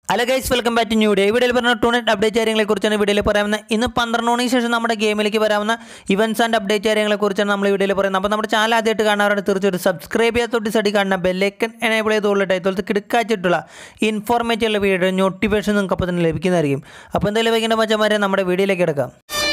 hello guys welcome back to new day വീഡിയോയിൽ പറഞ്ഞ ടൂണറ്റ് update കാര്യങ്ങളെ കുറിച്ചാണ് വീഡിയോയിൽ പറയാവുന്നത് ഇന്ന് പന്ത്രണ്ട് മണിക്ക് ശേഷം നമ്മുടെ ഗെയിമിലേക്ക് വരാവുന്ന ഇവൻസ് ആൻഡ് അപ്ഡേറ്റ് കാര്യങ്ങളെ കുറിച്ചാണ് നമ്മൾ ഈ വീഡിയോയിൽ പറയുന്നത് അപ്പോൾ നമ്മുടെ ചാനൽ ആദ്യമായിട്ട് കാണാറാണ് തീർച്ചയായിട്ടും സബ്സ്ക്രൈബ് ചെയ്യാത്തോട്ട് സൈഡിൽ കാണുന്ന ബെല്ലൈക്കൻ എനേബിൾ ചെയ്തുകൊള്ളിട്ട് ഇതുപോലത്തെ കിടക്കാച്ചിട്ടുള്ള ഇൻഫോർമേറ്റീവുള്ള വീഡിയോ നോട്ടിഫിക്കേഷൻ നിങ്ങൾക്ക് അപ്പോൾ തന്നെ ലഭിക്കുന്നതായിരിക്കും അപ്പോൾ എന്തായാലും വൈകിട്ട് മച്ചന്മാരെ നമ്മുടെ വീഡിയോയിലേക്ക് കിടക്കാം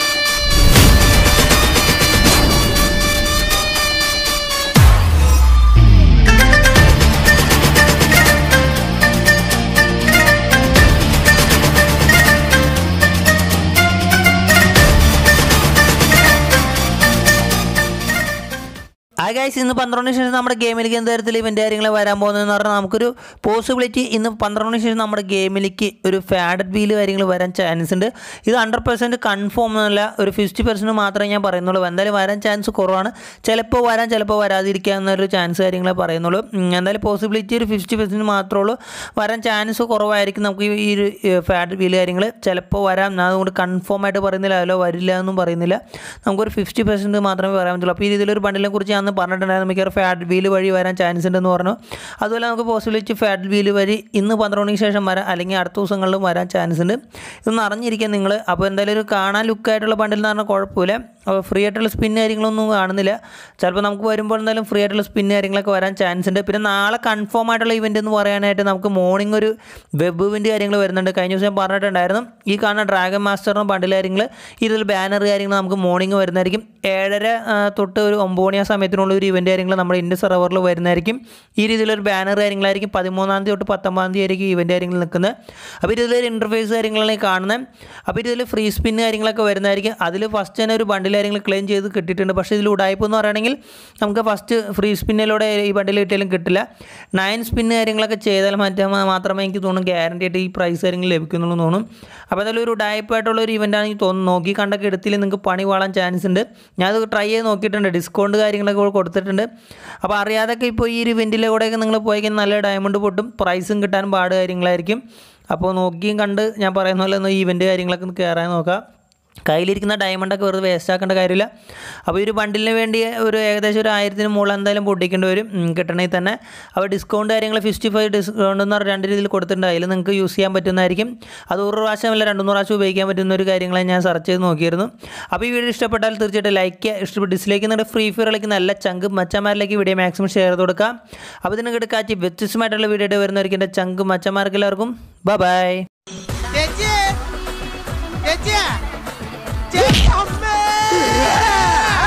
ആ ഗൈസ് ഇന്ന് പന്ത്രണ്ടിന് ശേഷം നമ്മുടെ ഗെയിമിലേക്ക് എന്ത് തരത്തിൽ ഇവൻ്റ് കാര്യങ്ങൾ വരാൻ പോകുന്നതെന്ന് പറഞ്ഞാൽ നമുക്കൊരു പോസിബിലിറ്റി ഇന്ന് പന്ത്രണ്ടിന് ശേഷം നമ്മുടെ ഗെയിമിലേക്ക് ഒരു ഫാഡഡ് വീല് കാര്യങ്ങൾ വരാൻ ചാൻസ് ഉണ്ട് ഇത് ഹൺഡ്രഡ് പെർസെൻറ്റ് കൺഫേം എന്നല്ല ഒരു ഫിഫ്റ്റി പെർസെൻറ്റ് മാത്രമേ ഞാൻ പറയുന്നുള്ളൂ എന്തായാലും വരാൻ ചാൻസ് കുറവാണ് ചിലപ്പോൾ വരാൻ ചിലപ്പോൾ വരാതിരിക്കാവുന്ന ഒരു ചാൻസ് കാര്യങ്ങളെ പറയുന്നുള്ളൂ ഉം, എന്തായാലും പോസിബിലിറ്റി ഒരു ഫിഫ്റ്റി പെർസെൻറ്റ് മാത്രമേ ഉള്ളൂ വരാൻ ചാൻസ് കുറവായിരിക്കും നമുക്ക് ഈ ഒരു ഫാഡ് വീല് കാര്യങ്ങൾ ചിലപ്പോൾ വരാം ഞാൻ അതുകൊണ്ട് കൺഫേം ആയിട്ട് പറയുന്നില്ല അതിലോ വരില്ല എന്നും പറയുന്നില്ല നമുക്കൊരു ഫിഫ്റ്റി പെർസെൻറ്റ് മാത്രമേ പറയാൻ പറ്റുള്ളൂ അപ്പോൾ ഈ രീതിയിലൊരു ബണ്ടിലിനെ കുറിച്ച് ഞാൻ അന്ന് പറഞ്ഞിട്ടുണ്ടായിരുന്നു മിക്കവാറും ഫാഡ് വീല് വഴി വരാൻ ചാൻസ് ഉണ്ടെന്ന് പറഞ്ഞു അതുപോലെ നമുക്ക് പോസിബിലിറ്റി ഫാഡ് വീല് വഴി ഇന്ന് പന്ത്രണ്ട് മണിക്ക് ശേഷം വരാം അല്ലെങ്കിൽ അടുത്ത ദിവസങ്ങളിലും വരാൻ ചാൻസ് ഉണ്ട് ഇതൊന്ന് അറിഞ്ഞിരിക്കുക നിങ്ങൾ അപ്പോൾ എന്തായാലും ഒരു കാണാൻ ലുക്കായിട്ടുള്ള ബണ്ടിൽ എന്ന് പറഞ്ഞാൽ കുഴപ്പമില്ല അപ്പോൾ ഫ്രീ ആയിട്ടുള്ള സ്പിൻ കാര്യങ്ങളൊന്നും കാണുന്നില്ല ചിലപ്പോൾ നമുക്ക് വരുമ്പോൾ എന്തായാലും ഫ്രീ ആയിട്ടുള്ള സ്പിൻ കാര്യങ്ങളൊക്കെ വരാൻ ചാൻസ് ഉണ്ട് പിന്നെ നാളെ കൺഫേം ആയിട്ടുള്ള ഇവൻ്റ് എന്ന് പറയാനായിട്ട് നമുക്ക് മോർണിംഗ് ഒരു വെബ് ഇവൻ്റ് കാര്യങ്ങൾ വരുന്നുണ്ട് കഴിഞ്ഞ ദിവസം ഞാൻ പറഞ്ഞിട്ടുണ്ടായിരുന്നു ഈ കാണുന്ന ഡ്രാഗൺ മാസ്റ്ററിനും ബണ്ടിൽ കാര്യങ്ങൾ ഇതിൽ ബാനർ കാര്യങ്ങൾ നമുക്ക് മോർണിംഗ് വരുന്നതായിരിക്കും ഏഴര ആ, തൊട്ട് ഒരു ഒമ്പത് മണി ആ സമയത്തിനുള്ള ഒരു ഇവൻ്റ് കാര്യങ്ങൾ നമ്മുടെ ഇന്ത്യ സെർവറിൽ വരുന്നതായിരിക്കും ഈ രീതിയിലൊരു ബാനർ കാര്യങ്ങളായിരിക്കും പതിമൂന്നാം തീയതി തൊട്ട് പത്തൊമ്പതാം തീയതി ആയിരിക്കും ഇവൻ്റ് കാര്യങ്ങൾ നിൽക്കുന്നത് അപ്പോൾ ഇതിലൊരു ഇൻ്റർഫേസ് കാര്യങ്ങളാണ് ഈ കാണുന്നത് അപ്പോൾ ഇതിൽ ഫ്രീ സ്പിൻ കാര്യങ്ങളൊക്കെ വരുന്നതായിരിക്കും അതിൽ ഫസ്റ്റ് തന്നെ ഒരു ബണ്ടിൽ കാര്യങ്ങൾ ക്ലെയിം ചെയ്ത് കിട്ടിയിട്ടുണ്ട് പക്ഷേ ഇതിൽ ഉടായ്പ എന്ന് പറയുകയാണെങ്കിൽ നമുക്ക് ഫസ്റ്റ് ഫ്രീ സ്പിന്നിലൂടെ ഈ ബണ്ടിൽ കിട്ടിയാലും കിട്ടില്ല നയൻ സ്പിന്ന് കാര്യങ്ങളൊക്കെ ചെയ്താൽ മറ്റേ മാത്രമേ എനിക്ക് തോന്നുന്നു ഗ്യാരണ്ടി ആയിട്ട് ഈ പ്രൈസ് കാര്യങ്ങൾ ലഭിക്കുന്നുള്ളൂ എന്ന് തോന്നും അപ്പോൾ അതിൽ ഒരു ഉടായ്പായിട്ടുള്ള ഒരു ഇവൻ്റാണ് എനിക്ക് തോന്നുന്നു നോക്കി കണ്ടൊക്കെ എടുത്തില്ല നിങ്ങൾക്ക് പണി വാളാൻ ചാൻസ് ഉണ്ട് ഞാനത് ട്രൈ ചെയ്ത് നോക്കിയിട്ടുണ്ട് ഡിസ്കൗണ്ട് കാര്യങ്ങളൊക്കെ ഇവിടെ കൊടുത്തിട്ടുണ്ട് അപ്പോൾ അറിയാതൊക്കെ ഇപ്പോൾ ഈ ഒരു ഇവൻറ്റിലെ കൂടെയൊക്കെ നിങ്ങൾ പോയി കഴിഞ്ഞാൽ നല്ല ഡയമണ്ട് പൊട്ടും പ്രൈസും കിട്ടാൻ പാട് കാര്യങ്ങളായിരിക്കും അപ്പോൾ നോക്കിയും കണ്ട് ഞാൻ പറയുന്ന പോലെ ഒന്ന് ഈ ഇവൻറ്റ് കാര്യങ്ങളൊക്കെ ഒന്ന് കയറാൻ നോക്കാം കയ്യിലിരിക്കുന്ന ഡയമണ്ടൊക്കെ വെറുതെ വേസ്റ്റ് ആക്കേണ്ട കാര്യമില്ല അപ്പോൾ ഈ ഒരു ബണ്ടിലിന് വേണ്ടി ഒരു ഏകദേശം ഒരു ആയിരത്തിന് മുകളിൽ എന്തായാലും പൊട്ടിക്കേണ്ടി വരും ഉം, കിട്ടണമെങ്കിൽ തന്നെ അപ്പോൾ ഡിസ്കൗണ്ട് കാര്യങ്ങൾ ഫിഫ്റ്റി ഫൈവ് ഡിസ്കൗണ്ട് എന്ന് പറഞ്ഞാൽ രണ്ട് രീതിയിൽ കൊടുത്തിട്ടുണ്ട് അതിൽ നിങ്ങൾക്ക് യൂസ് ചെയ്യാൻ പറ്റുന്നതായിരിക്കും അത് ഒരു പ്രാവശ്യമല്ല രണ്ട് മൂന്ന് പ്രാവശ്യം ഉപയോഗിക്കാൻ പറ്റുന്ന ഒരു കാര്യങ്ങളെ ഞാൻ സെർച്ച് ചെയ്ത് നോക്കിയിരുന്നു അപ്പോൾ ഈ വീഡിയോ ഇഷ്ടപ്പെട്ടാൽ തീർച്ചയായിട്ടും ലൈക്ക് ചെയ്യുക ഇഷ്ടപ്പെട്ട് ഡിസ്ലൈക്ക് നിങ്ങളുടെ ഫ്രീ ഫയർ കളിക്കുന്ന നല്ല ചങ്ക് മച്ചന്മാരിലേക്ക് വീഡിയോ മാക്സിമം ഷെയർ ചെയ്ത് കൊടുക്കാം അപ്പോൾ ഇതിന് കിടക്കാച്ചി വ്യത്യസ്തമായിട്ടുള്ള വീഡിയോ ആയിട്ട് വരുന്നവർക്ക് എൻ്റെ ചങ്ക് മച്ചന്മാർക്ക് എല്ലാവർക്കും ബൈ ചേച്ചി ചേച്ചി ചേച്ചി അമ്മേ